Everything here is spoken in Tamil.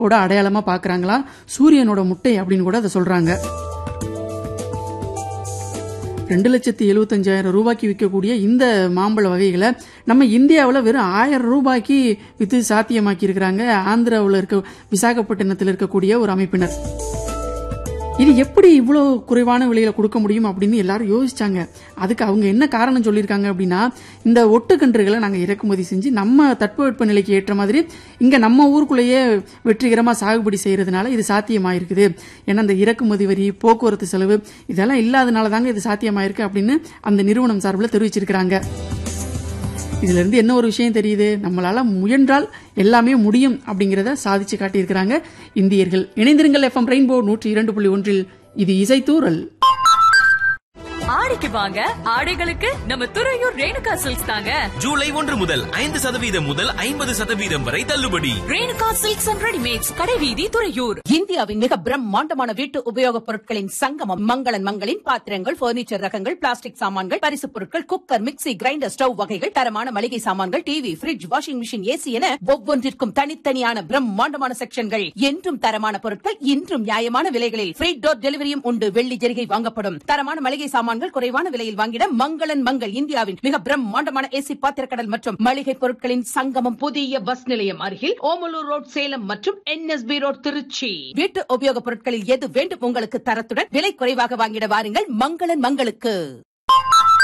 ஓட அடையாளமா பாக்குறாங்களா சூரியனோட முட்டை அப்படின்னு கூட அதை சொல்றாங்க ரெண்டு லட்சத்தி எழுபத்தஞ்சாயிரம் ரூபாய்க்கு விற்கக்கூடிய இந்த மாம்பழ வகைகளை நம்ம இந்தியாவில் வெறும் ஆயிரம் ரூபாய்க்கு வித்து சாத்தியமாக்கி இருக்கிறாங்க ஆந்திராவில் இருக்க விசாகப்பட்டினத்தில் இருக்கக்கூடிய ஒரு அமைப்பினர் இது எப்படி இவ்வளோ குறைவான விலையில கொடுக்க முடியும் அப்படின்னு எல்லாரும் யோசிச்சாங்க அதுக்கு அவங்க என்ன காரணம் சொல்லியிருக்காங்க அப்படின்னா இந்த ஒட்டுக்கன்றுகளை நாங்கள் இறக்குமதி செஞ்சு நம்ம தட்பவெட்ப நிலைக்கு ஏற்ற மாதிரி இங்கே நம்ம ஊருக்குள்ளேயே வெற்றிகரமாக சாகுபடி செய்யறதுனால இது சாத்தியமாயிருக்குது ஏன்னா இந்த இறக்குமதி வரி போக்குவரத்து செலவு இதெல்லாம் இல்லாதனால தாங்க இது சாத்தியமாயிருக்கு அப்படின்னு அந்த நிறுவனம் சார்பில் தெரிவிச்சிருக்கிறாங்க இதுல இருந்து என்ன ஒரு விஷயம் தெரியுது நம்மளால முயன்றால் எல்லாமே முடியும் அப்படிங்கறத சாதிச்சு காட்டியிருக்கிறாங்க இந்தியர்கள் இணைந்திருங்கள் எஃப்எம் ரெயின்போ நூற்றி இரண்டு புள்ளி ஒன்றில் இது இசைத்தூரல் ஆடிக்கு வாங்க ஆடைகளுக்கு நம்ம துறையூர் ரேணுகா சில்க்ஸ் தாங்க ஜூலை ஒன்று முதல் ஐந்து சதவீதம் முதல் ஐம்பது சதவீதம் வரை தள்ளுபடி ரேணுகா சில்க்ஸ் அண்ட் ரெடிமேட்ஸ் கடைவீதி துறையூர் இந்தியாவின் மிக பிரம்மாண்டமான வீட்டு உபயோகப் பொருட்களின் சங்கமம் மங்களன் மங்களின் பாத்திரங்கள் பர்னிச்சர் ரகங்கள் பிளாஸ்டிக் சாமான்கள் பரிசுப் பொருட்கள் குக்கர் மிக்ஸி கிரைண்டர் ஸ்டவ் வகைகள் தரமான மளிகை சாமான்கள் TV fridge washing machine AC என ஒவ்வொன்றிற்கும் தனித்தனியான பிரம்மாண்டமான செக்ஷன்கள் என்றும் தரமான பொருட்கள் இன்றும் நியாயமான விலைகளில் ஃப்ரீ டோர் டெலிவரியும் உண்டு வெள்ளி ஜெரிகை வாங்கப்படும் தரமான மளிகை சாமான்கள் குறைவான விலையில் வாங்கிட மங்களன் மங்கள் இந்தியாவின் மிக பிரம்மாண்டமான ஏசி பாத்திரக்கடல் மற்றும் மளிகை பொருட்களின் சங்கமம் புதிய பஸ் நிலையம் அருகில் ஓமலூர் ரோட் சேலம் மற்றும் என்எஸ்பி ரோட் திருச்சி வீட்டு உபயோகப் பொருட்களில் எது வேண்டும் உங்களுக்கு தரத்துடன் விலை குறைவாக வாங்கிட வாருங்கள் மங்களன் மங்களுக்கு